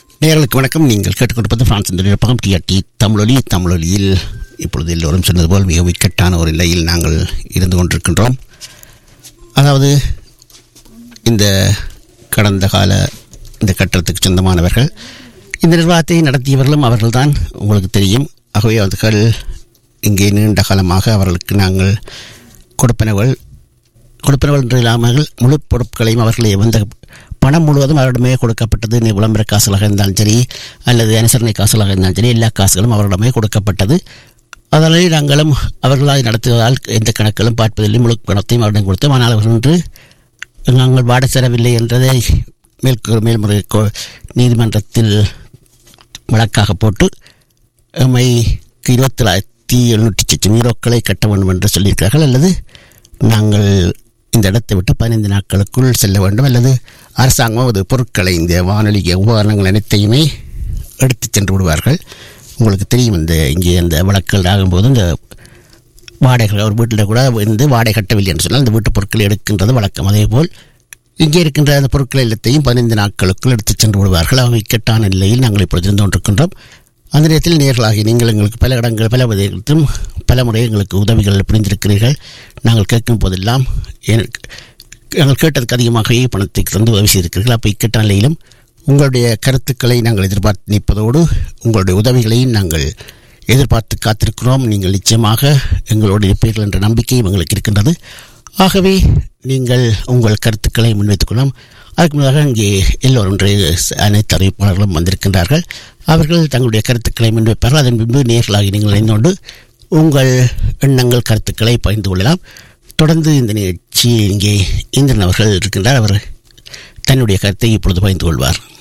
நேயர்களுக்கு வணக்கம் நீங்கள் கேட்டுக்கொண்டிருப்பது பிரான்ஸ் நிர்வாகம் டிஆர்டி தமிழொலி தமிழொலியில் இப்பொழுது எல்லோரும் சொன்னது போல் மிக இக்கட்டான ஒரு நிலையில் நாங்கள் இருந்து கொண்டிருக்கின்றோம் அதாவது இந்த கடந்த கால இந்த கட்டடத்துக்கு சொந்தமானவர்கள் இந்த நிர்வாகத்தை நடத்தியவர்களும் அவர்கள்தான் உங்களுக்கு தெரியும் ஆகவே அவர்கள் இங்கே நீண்ட காலமாக அவர்களுக்கு நாங்கள் கொடுப்பனவர்கள் கொடுப்பனவர்கள் என்று இல்லாமல் முழு பொறுப்புகளையும் அவர்களை வந்த பணம் முழுவதும் அவரிடமே கொடுக்கப்பட்டது நீ விளம்பர காசுகளாக இருந்தாலும் சரி அல்லது அனுசரணை காசுகளாக இருந்தாலும் சரி எல்லா காசுகளும் அவரிடமே கொடுக்கப்பட்டது அதனை நாங்களும் அவர்களால் நடத்துவதால் எந்த கணக்கிலும் பார்ப்பதில்லை முழு பணத்தையும் அவரிடம் கொடுத்தோம் ஆனால் அவர்கள் இன்று நாங்கள் வாட செலவில்லை என்றதை மேல் மேல்முறை கோ- நீதிமன்றத்தில் வழக்காக போட்டு எம்மைக்கு இருபத்தி தொள்ளாயிரத்தி எழுநூற்றி சச்சம் யூரோக்களை கட்ட வேண்டும் என்று சொல்லியிருக்கிறார்கள் அல்லது நாங்கள் இந்த இடத்தை விட்டு பதினைந்து நாட்களுக்குள் செல்ல வேண்டும் அல்லது அரசாங்கம் அது பொருட்களை இந்த வானொலி உபகரணங்கள் அனைத்தையுமே எடுத்துச் சென்று விடுவார்கள் உங்களுக்கு தெரியும் இந்த இங்கே அந்த வழக்குகள் ஆகும்போது இந்த வாடகைகள் ஒரு வீட்டில் கூட வந்து வாடகை கட்டவில்லை என்று சொன்னால் அந்த வீட்டு பொருட்களை எடுக்கின்றது வழக்கம் அதேபோல் இங்கே இருக்கின்ற அந்த பொருட்கள் எல்லாத்தையும் பதினைந்து நாட்களுக்குள் எடுத்துச் சென்று விடுவார்கள் அவை இக்கட்டான நிலையில் நாங்கள் இப்பொழுது இருந்து கொண்டிருக்கின்றோம் அந்த நேரத்தில் நேர்களாகி நீங்கள் எங்களுக்கு பல இடங்கள் பல விதத்திலும் பல முறை எங்களுக்கு உதவிகள் புரிந்திருக்கிறீர்கள் நாங்கள் கேட்கும் போதெல்லாம் எனக்கு நாங்கள் கேட்டதுக்கு அதிகமாகவே பணத்தை தந்து உதவி செய்திருக்கிறீர்கள் அப்போ இக்கட்டான நிலையிலும் உங்களுடைய கருத்துக்களை நாங்கள் எதிர்பார்த்து நிற்பதோடு உங்களுடைய உதவிகளையும் நாங்கள் எதிர்பார்த்து காத்திருக்கிறோம் நீங்கள் நிச்சயமாக எங்களோடு இருப்பீர்கள் என்ற நம்பிக்கையும் எங்களுக்கு இருக்கின்றது ஆகவே நீங்கள் உங்கள் கருத்துக்களை முன்வைத்துக் கொள்ளலாம் அதுக்கு முன்னதாக இங்கே எல்லோரும் இன்றைய அனைத்து அறிவிப்பாளர்களும் வந்திருக்கின்றார்கள் அவர்கள் தங்களுடைய கருத்துக்களை முன்வைப்பார்கள் அதன் பின்பு நேர்களாகி நீங்கள் இணைந்து கொண்டு உங்கள் எண்ணங்கள் கருத்துக்களை பகிர்ந்து கொள்ளலாம் தொடர்ந்து இந்த நிகழ்ச்சி இங்கே இந்திரன் அவர்கள் இருக்கின்றார் அவர் தன்னுடைய கருத்தை இப்பொழுது பகிர்ந்து கொள்வார்